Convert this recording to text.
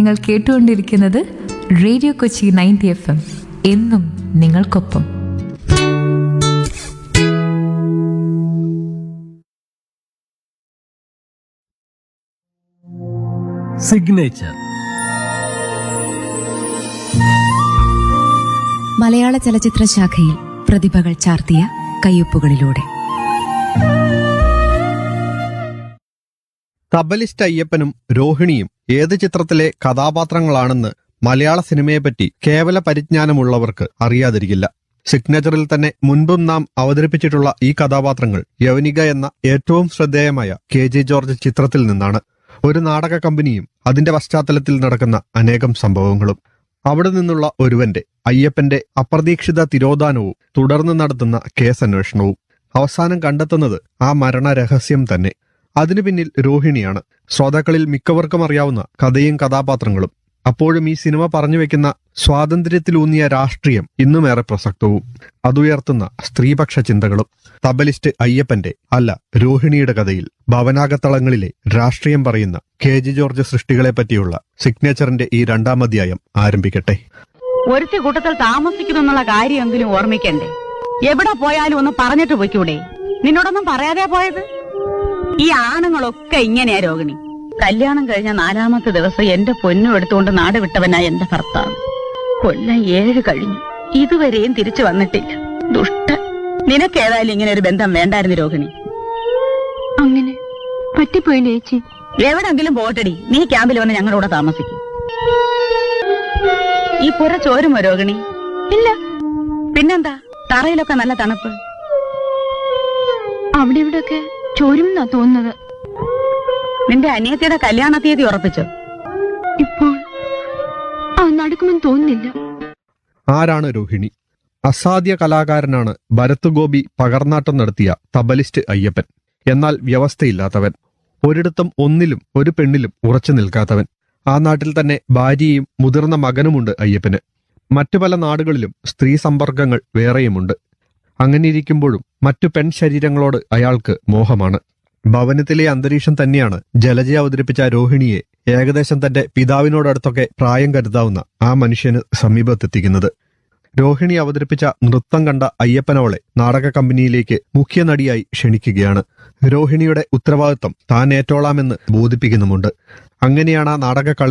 നിങ്ങൾ കേട്ടുകൊണ്ടിരിക്കുന്നത് radio Kochi ninety F M എന്നും നിങ്ങൾക്കൊപ്പം സിഗ്നേച്ചർ മലയാള ചലച്ചിത്ര ശാഖയിൽ പ്രതിഭകൾ ചാർത്തിയ കയ്യൊപ്പുകളിലൂടെ തബലിസ്റ്റ് അയ്യപ്പനും രോഹിണിയും ഏത് ചിത്രത്തിലെ കഥാപാത്രങ്ങളാണെന്ന് മലയാള സിനിമയെപ്പറ്റി കേവല പരിജ്ഞാനമുള്ളവർക്ക് അറിയാതിരിക്കില്ല സിഗ്നേച്ചറിൽ തന്നെ മുൻപും നാം അവതരിപ്പിച്ചിട്ടുള്ള ഈ കഥാപാത്രങ്ങൾ യവനിക എന്ന ഏറ്റവും ശ്രദ്ധേയമായ കെ ജെ ജോർജ് ചിത്രത്തിൽ നിന്നാണ് ഒരു നാടക കമ്പനിയും അതിന്റെ പശ്ചാത്തലത്തിൽ നടക്കുന്ന അനേകം സംഭവങ്ങളും അവിടെ നിന്നുള്ള ഒരുവന്റെ അയ്യപ്പന്റെ അപ്രതീക്ഷിത തിരോധാനവും തുടർന്ന് നടത്തുന്ന കേസന്വേഷണവും അവസാനം കണ്ടെത്തുന്നത് ആ മരണ രഹസ്യം തന്നെ അതിനു പിന്നിൽ രോഹിണിയാണ് ശ്രോതാക്കളിൽ മിക്കവർക്കും അറിയാവുന്ന കഥയും കഥാപാത്രങ്ങളും അപ്പോഴും ഈ സിനിമ പറഞ്ഞു വെക്കുന്ന സ്വാതന്ത്ര്യത്തിലൂന്നിയ രാഷ്ട്രീയം ഇന്നുമേറെ പ്രസക്തവും അതുയർത്തുന്ന സ്ത്രീപക്ഷ ചിന്തകളും തബലിസ്റ്റ് അയ്യപ്പന്റെ അല്ല രോഹിണിയുടെ കഥയിൽ ഭവനാകത്തളങ്ങളിലെ രാഷ്ട്രീയം പറയുന്ന കെ ജി ജോർജ് സൃഷ്ടികളെ പറ്റിയുള്ള സിഗ്നേച്ചറിന്റെ ഈ രണ്ടാം അധ്യായം ആരംഭിക്കട്ടെ ഒരുത്തി കൂട്ടത്തിൽ താമസിക്കുന്നു എന്നുള്ള കാര്യമെങ്കിലും ഓർമ്മിക്കണ്ടേ എവിടെ പോയാലും ഒന്ന് പറഞ്ഞിട്ട് പൊയ്ക്കൂടെ നിന്നോടൊന്നും പറയാതെ പോയത് ഈ ആണുങ്ങളൊക്കെ ഇങ്ങനെയാ രോഹിണി കല്യാണം കഴിഞ്ഞ നാലാമത്തെ ദിവസം എന്റെ പൊന്നും എടുത്തുകൊണ്ട് നാട് വിട്ടവനാ എന്റെ ഭർത്താവ് കൊല്ലം ഏഴ് കഴിഞ്ഞു ഇതുവരെയും തിരിച്ചു വന്നിട്ടില്ല ദുഷ്ട നിനക്കേതായാലും ഇങ്ങനെ ഒരു ബന്ധം വേണ്ടായിരുന്നു രോഹിണി അങ്ങനെ പറ്റിപ്പോയില്ലേ ചേച്ചി എവിടെങ്കിലും പോട്ടടി നീ ക്യാമ്പിൽ വന്ന് ഞങ്ങളുടെ കൂടെ താമസിക്കും ഈ പുര ചോരുമോ രോഹിണി ഇല്ല പിന്നെന്താ തറയിലൊക്കെ നല്ല തണുപ്പ് അവിടെ ഇവിടെയൊക്കെ ചോരും എന്നാ തോന്നുന്നത് നിന്റെ അനിയത്തിയുടെ കല്യാണ തീയതി ഉറപ്പിച്ചോ ഇപ്പോൾ അത് നടക്കുമെന്ന് തോന്നുന്നില്ല ആരാണ് രോഹിണി അസാധ്യ കലാകാരനാണ് ഭരത് ഗോപി പകർന്നാട്ടം നടത്തിയ തബലിസ്റ്റ് അയ്യപ്പൻ എന്നാൽ വ്യവസ്ഥയില്ലാത്തവൻ ഒരിടത്തും ഒന്നിലും ഒരു പെണ്ണിലും ഉറച്ചു നിൽക്കാത്തവൻ ആ നാട്ടിൽ തന്നെ ഭാര്യയും മുതിർന്ന മകനുമുണ്ട് അയ്യപ്പന് മറ്റു പല നാടുകളിലും സ്ത്രീ സമ്പർക്കങ്ങൾ വേറെയുമുണ്ട് അങ്ങനെയിരിക്കുമ്പോഴും മറ്റു പെൺ ശരീരങ്ങളോട് അയാൾക്ക് മോഹമാണ് ഭവനത്തിലെ അന്തരീക്ഷം തന്നെയാണ് ജലജ അവതരിപ്പിച്ച രോഹിണിയെ ഏകദേശം തന്റെ പിതാവിനോടടുത്തൊക്കെ പ്രായം കരുതാവുന്ന ആ മനുഷ്യന് സമീപത്തെത്തിക്കുന്നത് രോഹിണി അവതരിപ്പിച്ച നൃത്തം കണ്ട അയ്യപ്പനവളെ നാടക കമ്പനിയിലേക്ക് മുഖ്യ നടിയായി ക്ഷണിക്കുകയാണ് രോഹിണിയുടെ ഉത്തരവാദിത്വം താൻ ഏറ്റോളാമെന്ന് ബോധിപ്പിക്കുന്നുമുണ്ട് അങ്ങനെയാണ് ആ നാടക